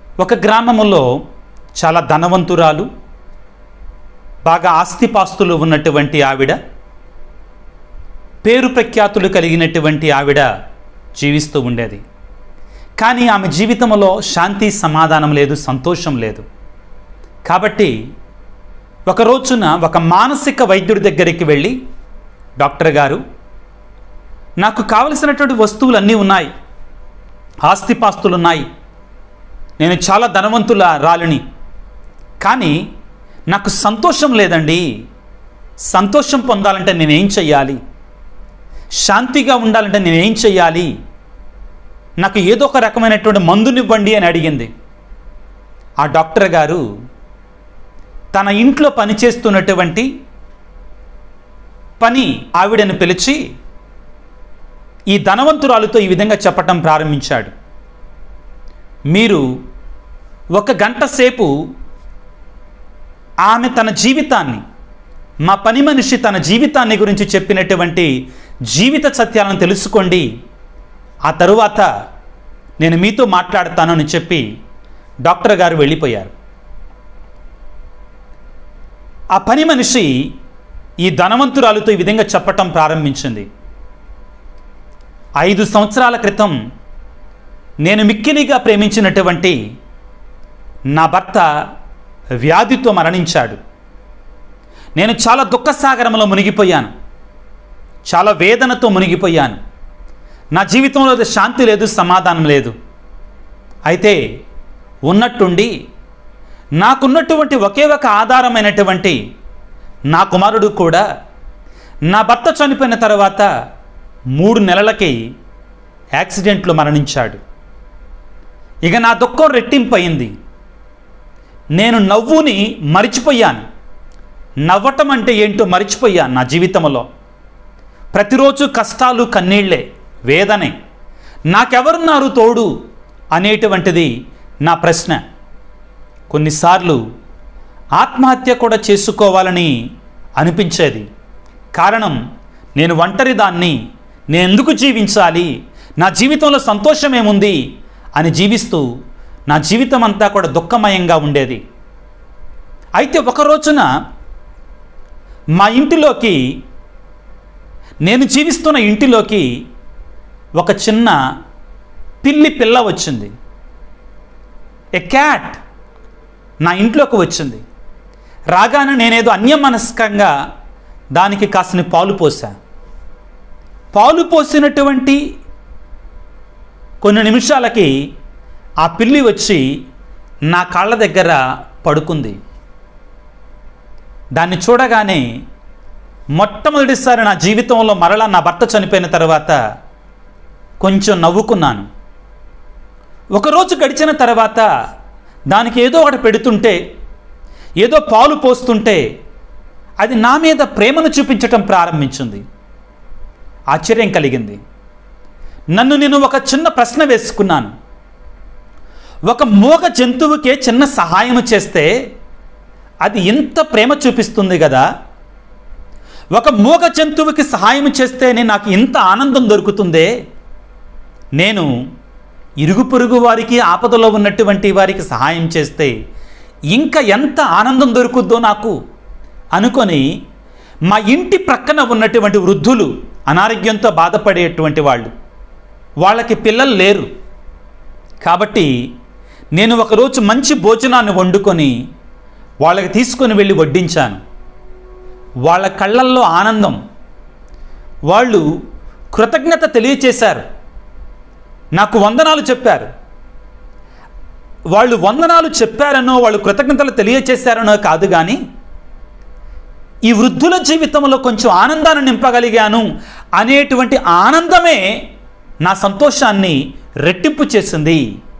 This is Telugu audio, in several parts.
ఒక గ్రామములో చాలా ధనవంతురాలు బాగా ఆస్తిపాస్తులు ఉన్నటువంటి ఆవిడ పేరు ప్రఖ్యాతులు కలిగినటువంటి ఆవిడ జీవిస్తూ ఉండేది కానీ ఆమె జీవితంలో శాంతి సమాధానం లేదు సంతోషం లేదు కాబట్టి ఒక రోజున ఒక మానసిక వైద్యుడి దగ్గరికి వెళ్ళి డాక్టర్ గారు నాకు కావలసినటువంటి వస్తువులు అన్నీ ఉన్నాయి ఆస్తిపాస్తులు ఉన్నాయి నేను చాలా ధనవంతుల రాలిని కానీ నాకు సంతోషం లేదండి సంతోషం పొందాలంటే నేనేం చెయ్యాలి శాంతిగా ఉండాలంటే నేనేం చెయ్యాలి నాకు ఏదో ఒక రకమైనటువంటి మందునివ్వండి అని అడిగింది ఆ డాక్టర్ గారు తన ఇంట్లో పనిచేస్తున్నటువంటి పని ఆవిడని పిలిచి ఈ ధనవంతురాలుతో ఈ విధంగా చెప్పటం ప్రారంభించాడు మీరు ఒక గంట సేపు ఆమె తన జీవితాన్ని మా పని మనిషి తన జీవితాన్ని గురించి చెప్పినటువంటి జీవిత సత్యాలను తెలుసుకోండి ఆ తరువాత నేను మీతో మాట్లాడతాను అని చెప్పి డాక్టర్ గారు వెళ్ళిపోయారు ఆ పని మనిషి ఈ ధనవంతురాలుతో ఈ విధంగా చెప్పటం ప్రారంభించింది ఐదు సంవత్సరాల క్రితం నేను మిక్కిలిగా ప్రేమించినటువంటి నా భర్త వ్యాధితో మరణించాడు నేను చాలా దుఃఖసాగరంలో మునిగిపోయాను చాలా వేదనతో మునిగిపోయాను నా జీవితంలో అయితే శాంతి లేదు సమాధానం లేదు అయితే ఉన్నట్టుండి నాకున్నటువంటి ఒకే ఒక ఆధారమైనటువంటి నా కుమారుడు కూడా నా భర్త చనిపోయిన తర్వాత మూడు నెలలకి యాక్సిడెంట్లో మరణించాడు ఇక నా దుఃఖం రెట్టింపయింది నేను నవ్వుని మరిచిపోయాను నవ్వటం అంటే ఏంటో మరిచిపోయాను నా జీవితంలో ప్రతిరోజు కష్టాలు కన్నీళ్లే వేదనే నాకెవరున్నారు తోడు అనేటువంటిది నా ప్రశ్న కొన్నిసార్లు ఆత్మహత్య కూడా చేసుకోవాలని అనిపించేది కారణం నేను ఒంటరి దాన్ని నేను ఎందుకు జీవించాలి నా జీవితంలో సంతోషం ఏముంది అని జీవిస్తూ నా జీవితం అంతా కూడా దుఃఖమయంగా ఉండేది అయితే ఒక రోజున మా ఇంటిలోకి నేను జీవిస్తున్న ఇంటిలోకి ఒక చిన్న పిల్లి పిల్ల వచ్చింది ఎ క్యాట్ నా ఇంట్లోకి వచ్చింది రాగానే నేనేదో అన్యమనస్కంగా దానికి కాసిన పాలు పోసా పాలు పోసినటువంటి కొన్ని నిమిషాలకి ఆ పిల్లి వచ్చి నా కాళ్ళ దగ్గర పడుకుంది దాన్ని చూడగానే మొట్టమొదటిసారి నా జీవితంలో మరలా నా భర్త చనిపోయిన తర్వాత కొంచెం నవ్వుకున్నాను ఒకరోజు గడిచిన తర్వాత దానికి ఏదో ఒకటి పెడుతుంటే ఏదో పాలు పోస్తుంటే అది నా మీద ప్రేమను చూపించటం ప్రారంభించింది ఆశ్చర్యం కలిగింది నన్ను నేను ఒక చిన్న ప్రశ్న వేసుకున్నాను ఒక మూగ జంతువుకే చిన్న సహాయం చేస్తే అది ఎంత ప్రేమ చూపిస్తుంది కదా ఒక మూగ జంతువుకి సహాయం చేస్తేనే నాకు ఇంత ఆనందం దొరుకుతుందే నేను ఇరుగు పొరుగు వారికి ఆపదలో ఉన్నటువంటి వారికి సహాయం చేస్తే ఇంకా ఎంత ఆనందం దొరుకుద్దో నాకు అనుకొని మా ఇంటి ప్రక్కన ఉన్నటువంటి వృద్ధులు అనారోగ్యంతో బాధపడేటువంటి వాళ్ళు వాళ్ళకి పిల్లలు లేరు కాబట్టి నేను ఒకరోజు మంచి భోజనాన్ని వండుకొని వాళ్ళకి తీసుకొని వెళ్ళి వడ్డించాను వాళ్ళ కళ్ళల్లో ఆనందం వాళ్ళు కృతజ్ఞత తెలియచేశారు నాకు వందనాలు చెప్పారు వాళ్ళు వందనాలు చెప్పారనో వాళ్ళు కృతజ్ఞతలు తెలియచేశారనో కాదు కానీ ఈ వృద్ధుల జీవితంలో కొంచెం ఆనందాన్ని నింపగలిగాను అనేటువంటి ఆనందమే నా సంతోషాన్ని రెట్టింపు చేసింది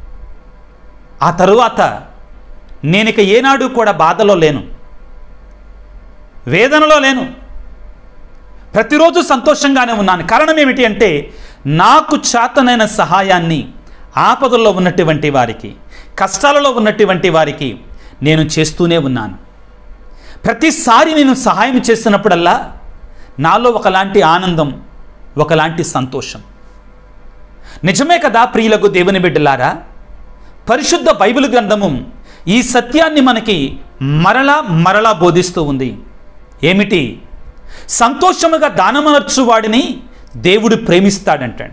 ఆ తరువాత నేనిక ఏనాడు కూడా బాధలో లేను వేదనలో లేను ప్రతిరోజు సంతోషంగానే ఉన్నాను కారణం ఏమిటి అంటే నాకు చేతనైన సహాయాన్ని ఆపదల్లో ఉన్నటువంటి వారికి కష్టాలలో ఉన్నటువంటి వారికి నేను చేస్తూనే ఉన్నాను ప్రతిసారి నేను సహాయం చేసినప్పుడల్లా నాలో ఒకలాంటి ఆనందం ఒకలాంటి సంతోషం నిజమే కదా ప్రియులకు దేవుని బిడ్డలారా పరిశుద్ధ బైబిల్ గ్రంథము ఈ సత్యాన్ని మనకి మరలా మరలా బోధిస్తూ ఉంది ఏమిటి సంతోషముగా దానమనర్చు వాడిని దేవుడు ప్రేమిస్తాడంటాడు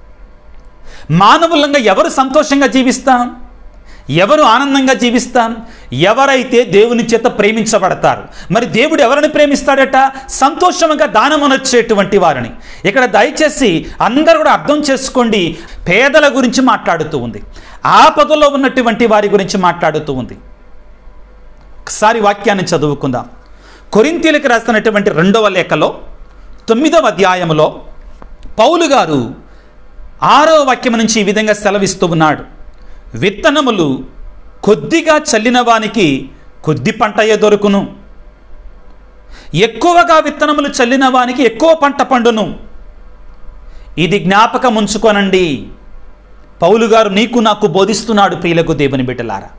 మానవులంగా ఎవరు సంతోషంగా జీవిస్తాం ఎవరు ఆనందంగా జీవిస్తాం ఎవరైతే దేవుని చేత ప్రేమించబడతారు మరి దేవుడు ఎవరిని ప్రేమిస్తాడట సంతోషంగా దానమనొచ్చేటువంటి వారిని ఇక్కడ దయచేసి అందరూ కూడా అర్థం చేసుకోండి పేదల గురించి మాట్లాడుతూ ఉంది ఆపదలో ఉన్నటువంటి వారి గురించి మాట్లాడుతూ ఉంది ఒకసారి వాక్యాన్ని చదువుకుందాం కొరింతీలకు రాసినటువంటి రెండవ లేఖలో తొమ్మిదవ అధ్యాయములో పౌలు గారు ఆరో వాక్యం నుంచి ఈ విధంగా సెలవిస్తూ ఉన్నాడు విత్తనములు కొద్దిగా చల్లిన వానికి కొద్ది పంటయే దొరుకును ఎక్కువగా విత్తనములు చల్లిన వానికి ఎక్కువ పంట పండును ఇది జ్ఞాపకం ఉంచుకోనండి పౌలు గారు నీకు నాకు బోధిస్తున్నాడు ప్రియులకు దేవుని బిడ్డలారా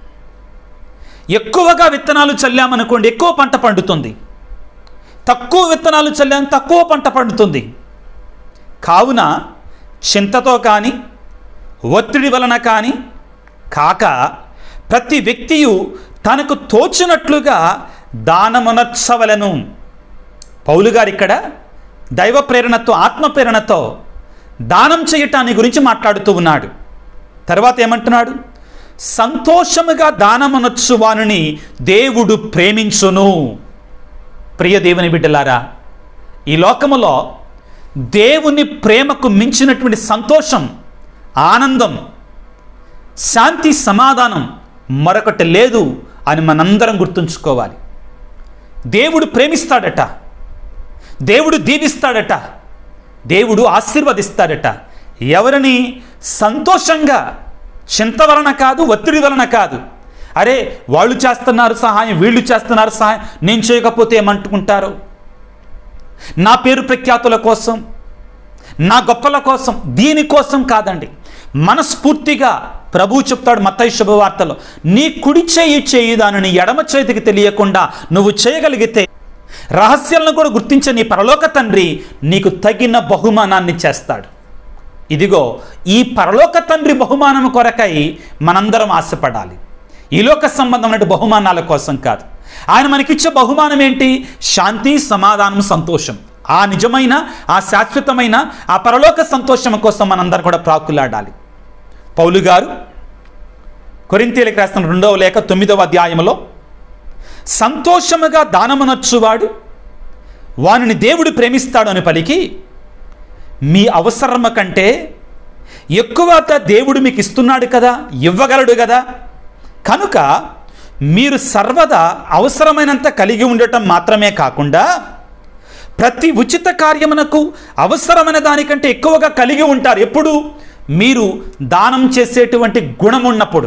ఎక్కువగా విత్తనాలు చల్లామనుకోండి ఎక్కువ పంట పండుతుంది తక్కువ విత్తనాలు చల్లాం తక్కువ పంట పండుతుంది కావున చింతతో కానీ ఒత్తిడి వలన కానీ కాక ప్రతి వ్యక్తియు తనకు తోచినట్లుగా దానమునర్చవలను పౌలు గారు ఇక్కడ దైవ ప్రేరణతో ఆత్మ ప్రేరణతో దానం చేయటాన్ని గురించి మాట్లాడుతూ ఉన్నాడు తర్వాత ఏమంటున్నాడు సంతోషముగా దానమనొచ్చు వానిని దేవుడు ప్రేమించును ప్రియ దేవుని బిడ్డలారా ఈ లోకములో దేవుని ప్రేమకు మించినటువంటి సంతోషం ఆనందం శాంతి సమాధానం మరొకటి లేదు అని మనందరం గుర్తుంచుకోవాలి దేవుడు ప్రేమిస్తాడట దేవుడు దీవిస్తాడట దేవుడు ఆశీర్వదిస్తాడట ఎవరిని సంతోషంగా చింత వలన కాదు ఒత్తిడి వలన కాదు అరే వాళ్ళు చేస్తున్నారు సహాయం వీళ్ళు చేస్తున్నారు సహాయం నేను చేయకపోతే ఏమంటుకుంటారు నా పేరు ప్రఖ్యాతుల కోసం నా గొప్పల కోసం దీనికోసం కాదండి మనస్ఫూర్తిగా ప్రభు చెప్తాడు మత్తయి శుభవార్తలో నీ కుడి చేయి చేయి దానిని ఎడమ చేతికి తెలియకుండా నువ్వు చేయగలిగితే రహస్యాలను కూడా గుర్తించే నీ పరలోక తండ్రి నీకు తగిన బహుమానాన్ని చేస్తాడు ఇదిగో ఈ పరలోక తండ్రి బహుమానం కొరకై మనందరం ఆశపడాలి ఈ లోక సంబంధమైన బహుమానాల కోసం కాదు ఆయన మనకిచ్చే బహుమానం ఏంటి శాంతి సమాధానం సంతోషం ఆ నిజమైన ఆ శాశ్వతమైన ఆ పరలోక సంతోషం కోసం మనందరం కూడా ప్రాకులాడాలి పౌలు గారు కొరింతీలకు రాసిన రెండవ లేఖ తొమ్మిదవ అధ్యాయంలో సంతోషముగా దానమునర్చువాడు వానిని దేవుడు ప్రేమిస్తాడు అని పలికి మీ అవసరమ కంటే ఎక్కువ దేవుడు మీకు ఇస్తున్నాడు కదా ఇవ్వగలడు కదా కనుక మీరు సర్వదా అవసరమైనంత కలిగి ఉండటం మాత్రమే కాకుండా ప్రతి ఉచిత కార్యమునకు అవసరమైన దానికంటే ఎక్కువగా కలిగి ఉంటారు ఎప్పుడు మీరు దానం చేసేటువంటి గుణం ఉన్నప్పుడు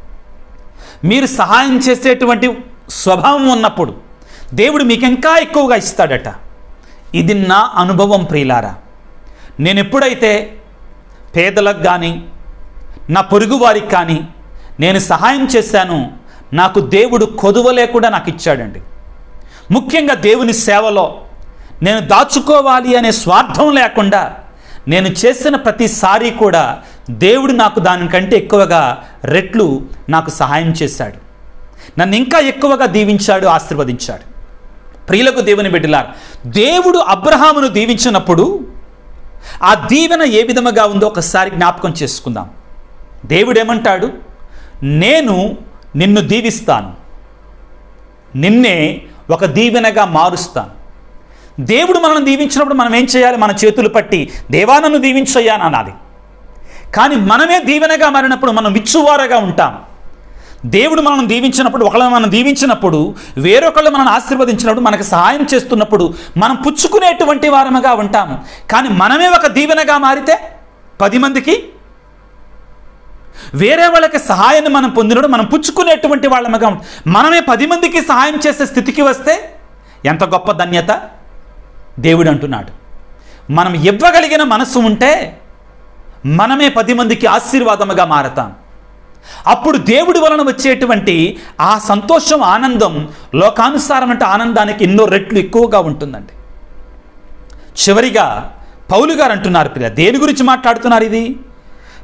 మీరు సహాయం చేసేటువంటి స్వభావం ఉన్నప్పుడు దేవుడు మీకు ఇంకా ఎక్కువగా ఇస్తాడట ఇది నా అనుభవం ప్రియులారా నేను ఎప్పుడైతే పేదలకు కానీ నా పొరుగు వారికి కానీ నేను సహాయం చేశాను నాకు దేవుడు కొదువ లేకుండా నాకు ఇచ్చాడండి ముఖ్యంగా దేవుని సేవలో నేను దాచుకోవాలి అనే స్వార్థం లేకుండా నేను చేసిన ప్రతిసారి కూడా దేవుడు నాకు దానికంటే ఎక్కువగా రెట్లు నాకు సహాయం చేశాడు నన్ను ఇంకా ఎక్కువగా దీవించాడు ఆశీర్వదించాడు ప్రియులకు దేవుని బిడ్డలారు దేవుడు అబ్రహామును దీవించినప్పుడు ఆ దీవెన ఏ విధముగా ఉందో ఒకసారి జ్ఞాపకం చేసుకుందాం దేవుడు ఏమంటాడు నేను నిన్ను దీవిస్తాను నిన్నే ఒక దీవెనగా మారుస్తాను దేవుడు మనల్ని దీవించినప్పుడు మనం ఏం చేయాలి మన చేతులు పట్టి దేవా నన్ను దీవించయ్యా అని అనాలి కానీ మనమే దీవెనగా మారినప్పుడు మనం విచ్చువారగా ఉంటాం దేవుడు మనల్ని దీవించినప్పుడు ఒకళ్ళని మనం దీవించినప్పుడు వేరొకళ్ళు మనల్ని ఆశీర్వదించినప్పుడు మనకు సహాయం చేస్తున్నప్పుడు మనం పుచ్చుకునేటువంటి వారముగా ఉంటాము కానీ మనమే ఒక దీవెనగా మారితే పది మందికి వేరే వాళ్ళకి సహాయాన్ని మనం పొందినప్పుడు మనం పుచ్చుకునేటువంటి వాళ్ళముగా ఉంటాం మనమే పది మందికి సహాయం చేసే స్థితికి వస్తే ఎంత గొప్ప ధన్యత దేవుడు అంటున్నాడు మనం ఇవ్వగలిగిన మనసు ఉంటే మనమే పది మందికి ఆశీర్వాదముగా మారతాం అప్పుడు దేవుడి వలన వచ్చేటువంటి ఆ సంతోషం ఆనందం లోకానుసారమైన ఆనందానికి ఎన్నో రెట్లు ఎక్కువగా ఉంటుందండి చివరిగా పౌలు గారు అంటున్నారు పిల్ల దేని గురించి మాట్లాడుతున్నారు ఇది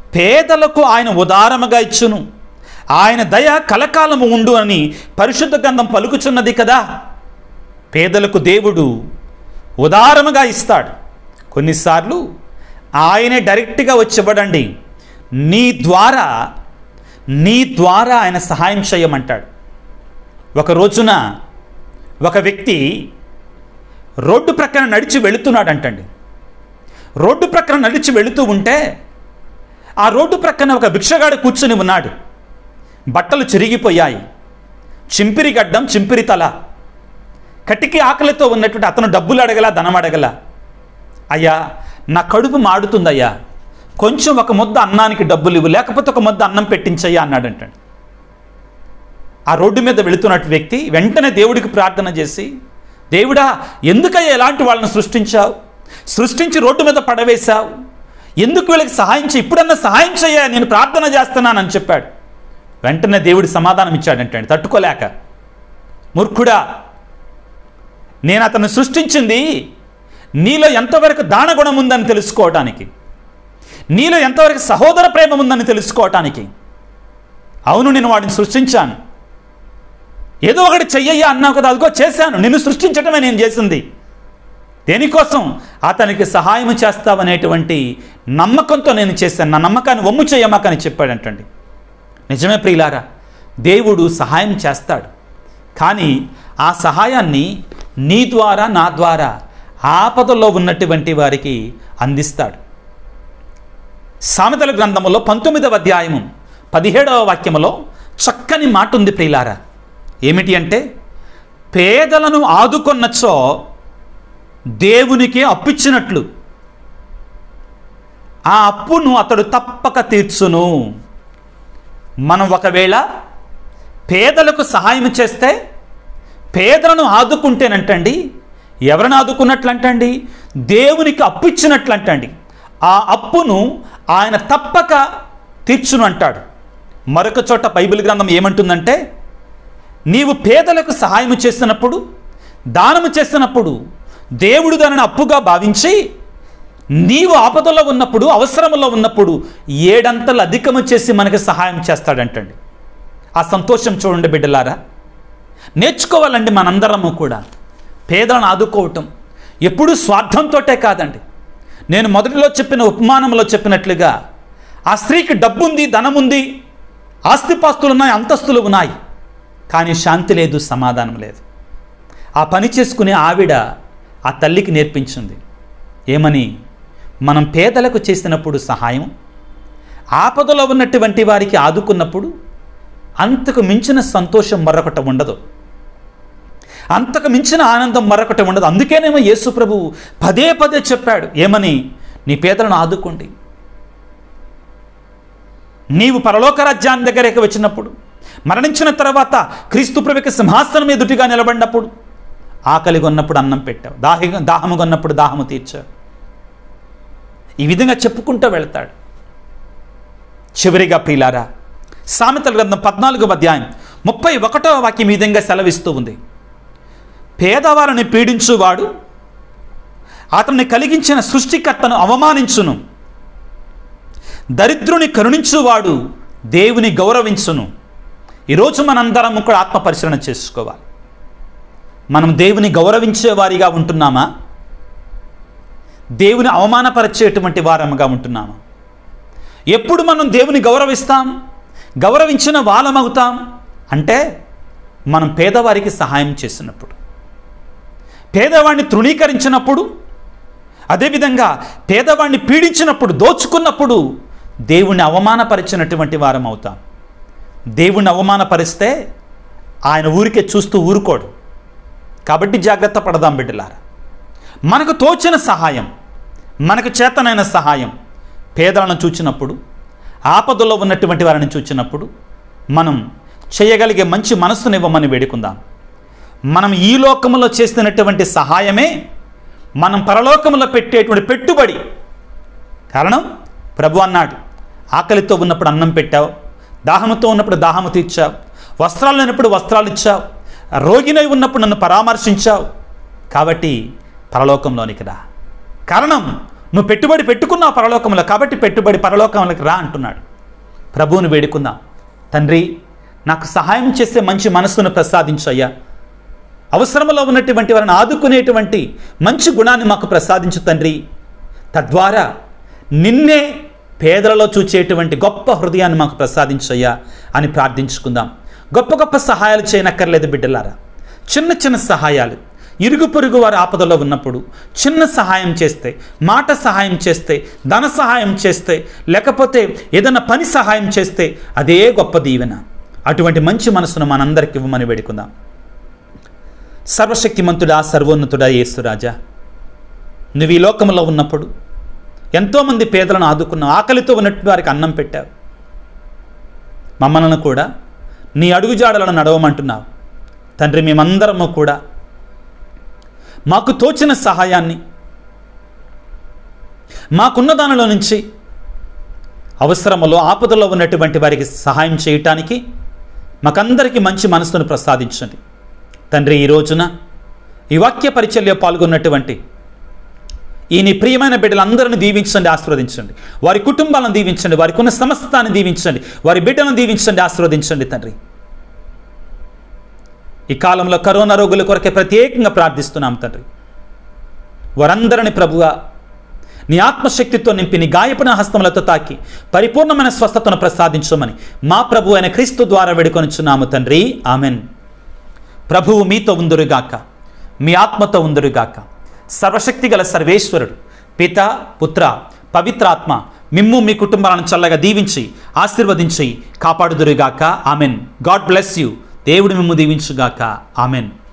పేదలకు ఆయన ఉదారముగా ఇచ్చును ఆయన దయ కలకాలము ఉండు అని పరిశుద్ధ గ్రంథం పలుకుచున్నది కదా పేదలకు దేవుడు ఉదారముగా ఇస్తాడు కొన్నిసార్లు ఆయనే డైరెక్ట్గా వచ్చి ఇవ్వడండి నీ ద్వారా నీ ద్వారా ఆయన సహాయం చేయమంటాడు ఒక రోజున ఒక వ్యక్తి రోడ్డు ప్రక్కన నడిచి వెళుతున్నాడంటండి రోడ్డు ప్రక్కన నడిచి వెళుతూ ఉంటే ఆ రోడ్డు ప్రక్కన ఒక భిక్షగాడు కూర్చుని ఉన్నాడు బట్టలు చిరిగిపోయాయి చింపిరి గడ్డం చింపిరి తల కటికి ఆకలితో ఉన్నటువంటి అతను డబ్బులు అడగల ధనం అడగల అయ్యా నా కడుపు మాడుతుందయ్యా కొంచెం ఒక ముద్ద అన్నానికి డబ్బులు ఇవ్వు లేకపోతే ఒక ముద్ద అన్నం పెట్టించయ్యా అన్నాడంటండి ఆ రోడ్డు మీద వెళుతున్నట్టు వ్యక్తి వెంటనే దేవుడికి ప్రార్థన చేసి దేవుడా ఎందుకయ్యా ఎలాంటి వాళ్ళని సృష్టించావు సృష్టించి రోడ్డు మీద పడవేశావు ఎందుకు వీళ్ళకి సహాయం చేయి ఇప్పుడన్నా సహాయం చెయ్యా నేను ప్రార్థన చేస్తున్నానని చెప్పాడు వెంటనే దేవుడి సమాధానం ఇచ్చాడంటండి తట్టుకోలేక మూర్ఖుడా నేను అతన్ని సృష్టించింది నీలో ఎంతవరకు దానగుణం ఉందని తెలుసుకోవటానికి నీలో ఎంతవరకు సహోదర ప్రేమ ఉందని తెలుసుకోవటానికి అవును నేను వాడిని సృష్టించాను ఏదో ఒకటి చెయ్యయ్యా అన్నావు కదా అదిగో చేశాను నిన్ను సృష్టించడమే నేను చేసింది దేనికోసం అతనికి సహాయం చేస్తావనేటువంటి నమ్మకంతో నేను చేశాను నా నమ్మకాన్ని ఒమ్ము చేయమాకని చెప్పాడంటండి నిజమే ప్రియులారా దేవుడు సహాయం చేస్తాడు కానీ ఆ సహాయాన్ని నీ ద్వారా నా ద్వారా ఆపదలో ఉన్నటువంటి వారికి అందిస్తాడు సామెతల గ్రంథములో పంతొమ్మిదవ అధ్యాయము పదిహేడవ వాక్యములో చక్కని మాట ఉంది ప్రియులారా ఏమిటి అంటే పేదలను ఆదుకొన్నచో దేవునికి అప్పిచ్చినట్లు ఆ అప్పును అతడు తప్పక తీర్చును మనం ఒకవేళ పేదలకు సహాయం చేస్తే పేదలను ఆదుకుంటేనంటండి ఎవరిని ఆదుకున్నట్లంటండి దేవునికి అప్పు ఇచ్చినట్లంటండి ఆ అప్పును ఆయన తప్పక తీర్చును అంటాడు మరొక చోట బైబిల్ గ్రంథం ఏమంటుందంటే నీవు పేదలకు సహాయం చేసినప్పుడు దానము చేసినప్పుడు దేవుడు దానిని అప్పుగా భావించి నీవు ఆపదలో ఉన్నప్పుడు అవసరంలో ఉన్నప్పుడు ఏడంతలు అధికము చేసి మనకి సహాయం చేస్తాడంటండి ఆ సంతోషం చూడండి బిడ్డలారా నేర్చుకోవాలండి మనందరము కూడా పేదలను ఆదుకోవటం ఎప్పుడూ స్వార్థంతోటే కాదండి నేను మొదటిలో చెప్పిన ఉపమానంలో చెప్పినట్లుగా ఆ స్త్రీకి డబ్బుంది ధనముంది ఆస్తిపాస్తులు ఉన్నాయి అంతస్తులు ఉన్నాయి కానీ శాంతి లేదు సమాధానం లేదు ఆ పని చేసుకునే ఆవిడ ఆ తల్లికి నేర్పించింది ఏమని మనం పేదలకు చేసినప్పుడు సహాయం ఆపదలో ఉన్నటువంటి వారికి ఆదుకున్నప్పుడు అంతకు మించిన సంతోషం మరొకటి ఉండదు అంతకు మించిన ఆనందం మరొకటి ఉండదు అందుకేనేమో యేసు ప్రభు పదే పదే చెప్పాడు ఏమని నీ పేదలను ఆదుకోండి నీవు పరలోక రాజ్యాన్ని దగ్గరికి వచ్చినప్పుడు మరణించిన తర్వాత క్రీస్తు ప్రభుకి సింహాసనం ఎదుటిగా నిలబడినప్పుడు ఆకలి కొన్నప్పుడు అన్నం పెట్టావు దాహి దాహము కొన్నప్పుడు దాహము తీర్చావు ఈ విధంగా చెప్పుకుంటూ వెళ్తాడు చివరిగా ప్రియులారా సామెతల గ్రంథం పద్నాలుగో అధ్యాయం ముప్పై ఒకటో వాక్యం ఈ విధంగా సెలవిస్తూ ఉంది పేదవారిని పీడించువాడు అతన్ని కలిగించిన సృష్టికర్తను అవమానించును దరిద్రుని కరుణించువాడు దేవుని గౌరవించును ఈరోజు మనందరం కూడా ఆత్మ పరిశీలన చేసుకోవాలి మనం దేవుని గౌరవించే వారిగా ఉంటున్నామా దేవుని అవమానపరిచేటువంటి వారముగా ఉంటున్నామా ఎప్పుడు మనం దేవుని గౌరవిస్తాం గౌరవించిన వాళ్ళమవుతాం అంటే మనం పేదవారికి సహాయం చేసినప్పుడు పేదవాడిని తృణీకరించినప్పుడు అదేవిధంగా పేదవాడిని పీడించినప్పుడు దోచుకున్నప్పుడు దేవుణ్ణి అవమానపరిచినటువంటి వారం అవుతాం దేవుణ్ణి అవమానపరిస్తే ఆయన ఊరికే చూస్తూ ఊరుకోడు కాబట్టి జాగ్రత్త పడదాం బిడ్డలారా మనకు తోచిన సహాయం మనకు చేతనైన సహాయం పేదలను చూచినప్పుడు ఆపదలో ఉన్నటువంటి వారిని చూచినప్పుడు మనం చేయగలిగే మంచి మనస్సునివ్వమని వేడుకుందాం మనం ఈ లోకములో చేస్తున్నటువంటి సహాయమే మనం పరలోకములో పెట్టేటువంటి పెట్టుబడి కారణం ప్రభు అన్నాడు ఆకలితో ఉన్నప్పుడు అన్నం పెట్టావు దాహముతో ఉన్నప్పుడు దాహము తీర్చావు వస్త్రాలు లేనప్పుడు వస్త్రాలు ఇచ్చావు రోగినై ఉన్నప్పుడు నన్ను పరామర్శించావు కాబట్టి పరలోకంలోనికి రా కారణం నువ్వు పెట్టుబడి పెట్టుకున్నావు పరలోకంలో కాబట్టి పెట్టుబడి పరలోకంలోకి రా అంటున్నాడు ప్రభువుని వేడుకుందాం తండ్రి నాకు సహాయం చేసే మంచి మనస్సును ప్రసాదించయ్యా అవసరంలో ఉన్నటువంటి వారిని ఆదుకునేటువంటి మంచి గుణాన్ని మాకు ప్రసాదించు తండ్రి తద్వారా నిన్నే పేదలలో చూచేటువంటి గొప్ప హృదయాన్ని మాకు ప్రసాదించయ్యా అని ప్రార్థించుకుందాం గొప్ప గొప్ప సహాయాలు చేయనక్కర్లేదు బిడ్డలారా చిన్న చిన్న సహాయాలు ఇరుగు పొరుగు వారి ఆపదలో ఉన్నప్పుడు చిన్న సహాయం చేస్తే మాట సహాయం చేస్తే ధన సహాయం చేస్తే లేకపోతే ఏదైనా పని సహాయం చేస్తే అదే గొప్ప దీవెన అటువంటి మంచి మనసును మనందరికి ఇవ్వమని వేడుకుందాం సర్వశక్తిమంతుడా సర్వోన్నతుడా యేసురాజా నువ్వు ఈ లోకంలో ఉన్నప్పుడు ఎంతోమంది పేదలను ఆదుకున్నావు ఆకలితో ఉన్నట్టు వారికి అన్నం పెట్టావు మమ్మల్ని కూడా నీ అడుగుజాడలను నడవమంటున్నావు తండ్రి మేమందరము కూడా మాకు తోచిన సహాయాన్ని మాకున్న దానిలో నుంచి అవసరములో ఆపదలో ఉన్నటువంటి వారికి సహాయం చేయటానికి మాకందరికీ మంచి మనసును ప్రసాదించండి తండ్రి ఈ రోజున ఈ వాక్య పరిచర్యలో పాల్గొన్నటువంటి ఈ నీ ప్రియమైన బిడ్డలందరిని దీవించండి ఆశీర్వదించండి వారి కుటుంబాలను దీవించండి వారికి ఉన్న సమస్తాన్ని దీవించండి వారి బిడ్డలను దీవించండి ఆశీర్వదించండి తండ్రి ఈ కాలంలో కరోనా రోగుల కొరకే ప్రత్యేకంగా ప్రార్థిస్తున్నాం తండ్రి వారందరిని ప్రభుగా నీ ఆత్మశక్తితో నింపి నీ గాయపడిన హస్తములతో తాకి పరిపూర్ణమైన స్వస్థతను ప్రసాదించమని మా ప్రభు అయిన క్రీస్తు ద్వారా వేడుకొనిచున్నాము తండ్రి ఆమెన్ ప్రభువు మీతో ఉందురుగాక మీ ఆత్మతో ఉందురుగాక సర్వశక్తి గల సర్వేశ్వరుడు పిత పుత్ర పవిత్రాత్మ మిమ్ము మీ కుటుంబాలను చల్లగా దీవించి ఆశీర్వదించి కాపాడుదురుగాక ఆమెన్ గాడ్ బ్లెస్ యూ దేవుడు మిమ్ము దీవించుగాక ఆమెన్